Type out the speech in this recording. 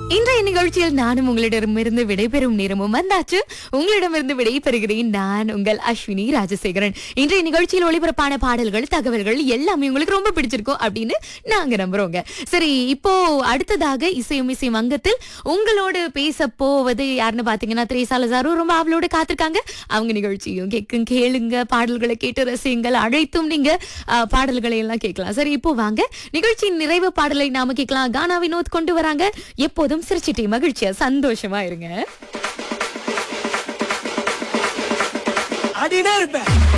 இன்றைய நிகழ்ச்சியில் நானும் உங்களிடமிருந்து விடைபெறும் நேரமும் வந்தாச்சு உங்களிடமிருந்து விடைபெறுகிறேன் நான் உங்கள் அஸ்வினி ராஜசேகரன் இன்றைய நிகழ்ச்சியில் ஒளிபரப்பான பாடல்கள் தகவல்கள் எல்லாமே உங்களுக்கு ரொம்ப பிடிச்சிருக்கும் அப்படின்னு நாங்க நம்புறோங்க சரி இப்போ அடுத்ததாக இசையும் இசை மங்கத்தில் உங்களோடு பேச போவது யாருன்னு பாத்தீங்கன்னா திரேசாலசாரும் ரொம்ப அவளோட காத்திருக்காங்க அவங்க நிகழ்ச்சியும் கேட்கும் கேளுங்க பாடல்களை கேட்டு ரசியுங்கள் அழைத்தும் நீங்க ஆ, பாடல்களை எல்லாம் கேட்கலாம் சரி இப்போ வாங்க நிகழ்ச்சியின் நிறைவு பாடலை நாம கேட்கலாம் கானா வினோத் கொண்டு வராங்க எப்போதும் சிரிச்சிட்டே மகிழ்ச்சியா சந்தோஷமா இருங்க ஆடினே இருப்பேன்